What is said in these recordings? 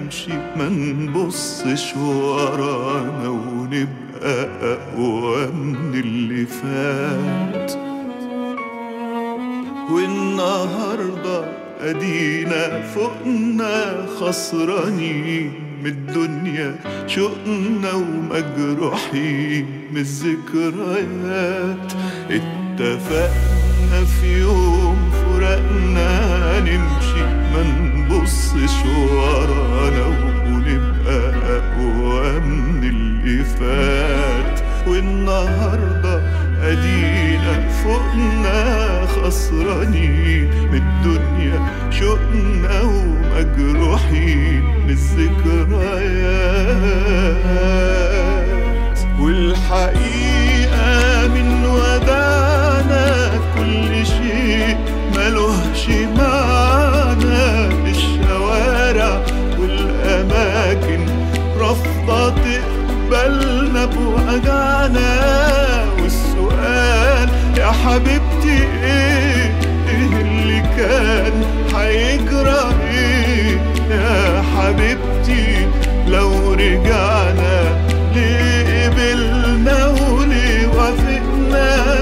نمشي ما نبصش ورانا ونبقى أقوى من اللي فات والنهاردة أدينا فوقنا خسرانين من الدنيا شوقنا ومجروحين من الذكريات اتفقنا في يوم فرقنا نمشي ما نبصش ورانا ونبقى أقوى من اللي فات والنهارده أدينا فوقنا خسرانين من الدنيا شوقنا ومجروحين من الذكريات والحقيقة من ودانا كل شيء ملوهش معنى الشوارع والأماكن رافضة تقبلنا بوجعنا والسؤال يا حبيبتي ايه ايه اللي كان هيجرى ايه يا حبيبتي لو رجعنا ليه قبلنا وليه وافقنا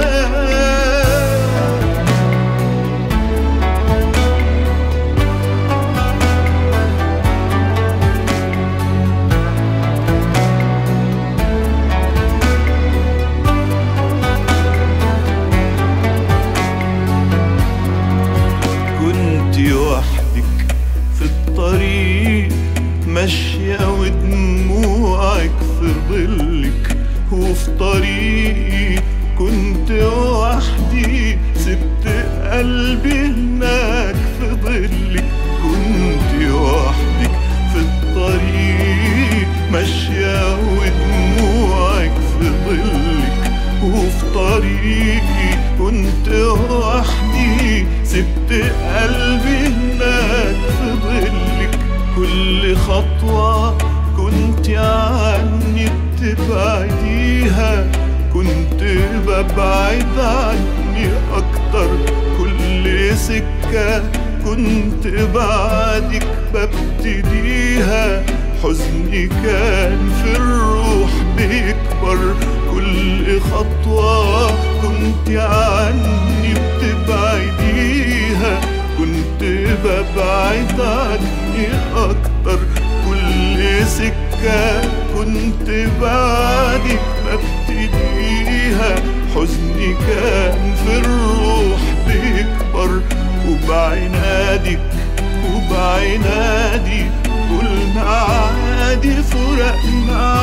كنت وحدك في الطريق ماشية ودموعك في ظلك وفي طريقي كنت وحدي سبت قلبي هناك في ظلك كنت وحدك في الطريق ماشية ودموعك في ظلك وفي طريقي كنت وحدي سبت قلبي هناك في ظلك كل خطوة كنت عني بتبعديها كنت ببعد عني أكتر كل سكة كنت بعدك ببتديها حزني كان في الروح بيكبر كل خطوة كنت عني بتبعديها كنت ببعد عني أكتر كل سكة كنت بعدك ببتديها حزني كان في الروح بيكبر وبعنادك وبعنادي قلنا عادي فرقنا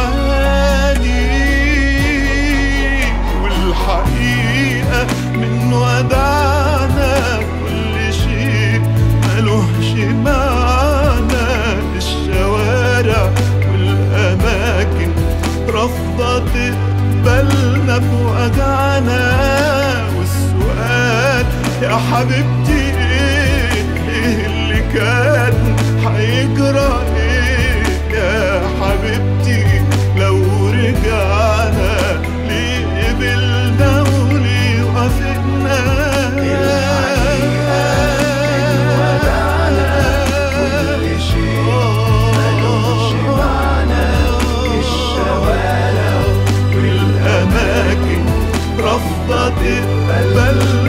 عادي والحقيقة من ودعنا كل شيء ملوهش معنى الشوارع والأماكن رافضة تقبلنا بوجعنا والسؤال يا حبيبتي ايه ايه اللي كان هيجرى ايه يا حبيبتي لو رجعنا ليه قبلنا وليه وافقنا كل شيء ملوش معنى الشوارع والأماكن رافضة تقبلنا